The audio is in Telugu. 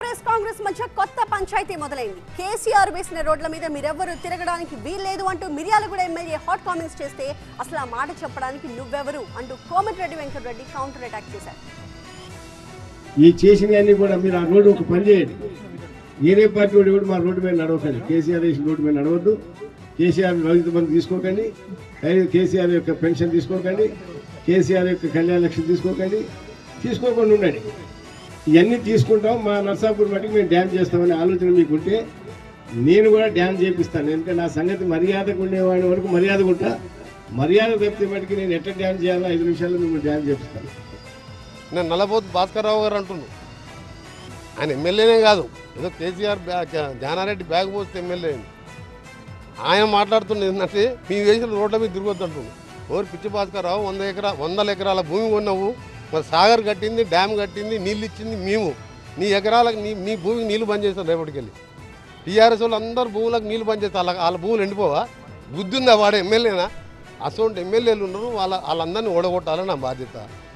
టీఆర్ఎస్ కాంగ్రెస్ మధ్య కొత్త పంచాయతీ మొదలైంది కేసీఆర్ వేసిన రోడ్ల మీద మీరెవ్వరూ తిరగడానికి వీల్లేదు అంటూ మిర్యాలగూడ ఎమ్మెల్యే హాట్ కామెంట్స్ చేస్తే అసలు ఆ మాట చెప్పడానికి నువ్వెవరు అంటూ కోమటిరెడ్డి వెంకటరెడ్డి కౌంటర్ అటాక్ చేశారు ఈ చేసినవన్నీ కూడా మీరు ఆ రోడ్డు ఒక పని చేయండి ఏరే పార్టీ వాడు కూడా మా రోడ్డు మీద నడవకండి కేసీఆర్ వేసిన రోడ్డు మీద నడవద్దు కేసీఆర్ రైతు బంధు తీసుకోకండి అయితే కేసీఆర్ యొక్క పెన్షన్ తీసుకోకండి కేసీఆర్ యొక్క కళ్యాణ లక్ష్యం తీసుకోకండి తీసుకోకుండా ఉండండి ఇవన్నీ తీసుకుంటాం మా నర్సాపూర్ మటుకు మేము డ్యామ్ చేస్తామనే ఆలోచన మీకు ఉంటే నేను కూడా డ్యామ్ చేపిస్తాను ఎందుకంటే నా సంగతి మర్యాదకు ఉండేవాడి వరకు మర్యాదగా ఉంటా మర్యాద తప్పితే మటుకు నేను ఎట్లా డ్యామ్ చేయాలో ఐదు నిమిషాల్లో మేము డ్యామ్ చేపిస్తాను నేను నల్లబోతు భాస్కర్రావు గారు అంటున్నాను ఆయన ఎమ్మెల్యేనే కాదు ఏదో కేసీఆర్ బ్యాగ్ జానారెడ్డి బ్యాగ్ పోస్తే ఎమ్మెల్యే అయింది. ఆయన మాట్లాడుతున్నది ఏంటంటే మీ వేసిన రోడ్ల మీద తిరగొద్దు అంటున్నాడు ఓరు పిచ్చి భాస్కర్రావు వంద ఎకరా వందల ఎకరాల భూమి కొన్నావు మరి సాగర్ కట్టింది డ్యామ్ కట్టింది నీళ్ళు ఇచ్చింది మేము నీ ఎకరాలకు నీ మీ భూమికి నీళ్లు బంద్ చేస్తాం రేపటికి వెళ్ళి టీఆర్ఎస్ వాళ్ళు అందరు భూములకు నీళ్లు బంద్ చేస్తారు వాళ్ళ వాళ్ళ భూములు ఎండిపోవా బుద్ధి ఉందా వాడు ఎమ్మెల్యేనా అసలు ఎమ్మెల్యేలు ఉన్నారు వాళ్ళ వాళ్ళందరినీ ఓడగొట్టాలని నా బాధ్యత